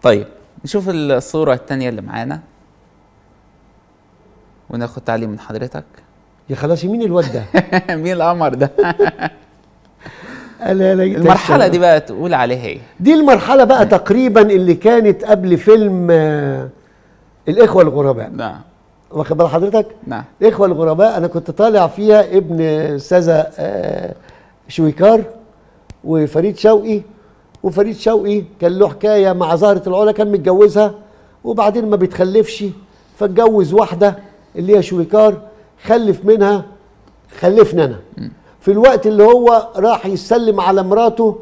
طيب نشوف الصورة التانية اللي معانا وناخد تعليق من حضرتك يا خلاص مين الواد ده مين القمر ده انا لقيت المرحلة الشباب. دي بقى تقول عليها ايه دي المرحله بقى تقريبا اللي كانت قبل فيلم آه، الاخوه الغرباء نعم واخد بال حضرتك نعم الاخوه الغرباء انا كنت طالع فيها ابن استاذه آه، شويكار وفريد شوقي وفريد شوقي كان له حكايه مع زهره العلا كان متجوزها وبعدين ما بيتخلفش فاتجوز واحده اللي هي شويكار خلف منها خلفني انا في الوقت اللي هو راح يسلم على مراته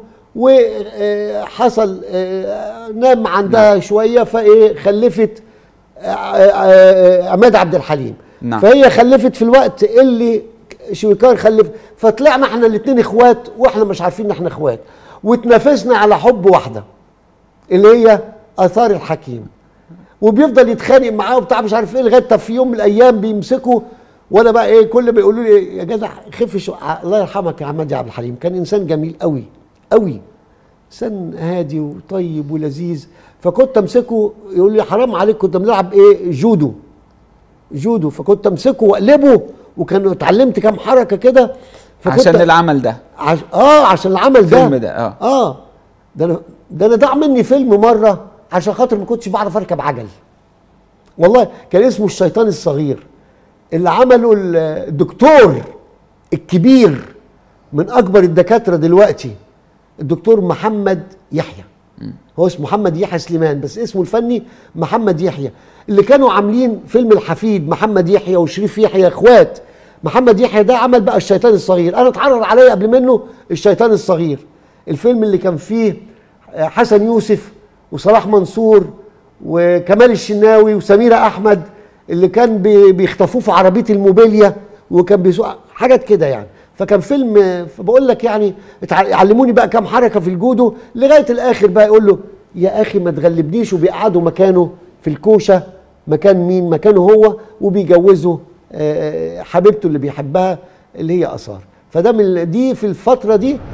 وحصل نام عندها شويه فايه خلفت آه، آه، عماد عبد الحليم نعم. فهي خلفت في الوقت اللي شويكار خلف فطلعنا احنا الاثنين اخوات واحنا مش عارفين ان احنا اخوات واتنافسنا على حب واحده اللي هي اثار الحكيم وبيفضل يتخانق معاه وبتاع مش عارف ايه لغايه طب في يوم من الايام بيمسكوا وانا بقى ايه كل ما يقولوا لي يا جدع خف شو الله يرحمك يا عماد عبد الحليم كان انسان جميل قوي قوي انسان هادي وطيب ولذيذ فكنت امسكه يقول لي حرام عليك كنت بنلعب ايه جودو جودو فكنت امسكه واقلبه وكان اتعلمت كام حركه كده فكنت عشان العمل ده عش... اه عشان العمل ده الفيلم ده، آه. اه ده انا ده انا ضاع مني فيلم مره عشان خاطر ما كنتش بعرف اركب عجل والله كان اسمه الشيطان الصغير اللي عمله ال- الدكتور الكبير من اكبر الدكاتره دلوقتي الدكتور محمد يحيى هو اسمه محمد يحيى سليمان بس اسمه الفني محمد يحيى اللي كانوا عاملين فيلم الحفيد محمد يحيى وشريف يحيى اخوات محمد يحيى ده عمل بقى الشيطان الصغير انا اتعرض عليا قبل منه الشيطان الصغير الفيلم اللي كان فيه حسن يوسف وصلاح منصور وكمال الشناوي وسميرة احمد اللي كان بي- بيخطفوه في عربيه الموبيليا وكان بيسوق حاجات كده يعني فكان فيلم فبقول لك يعني اتع- علموني بقى كام حركه في الجودو لغايه الاخر بقى يقول له يا اخي ما تغلبنيش وبيقعدوا مكانه في الكوشه مكان مين مكانه هو وبيجوزوا آه، حبيبته اللي بيحبها اللي هي اثار فده من دي في الفتره دي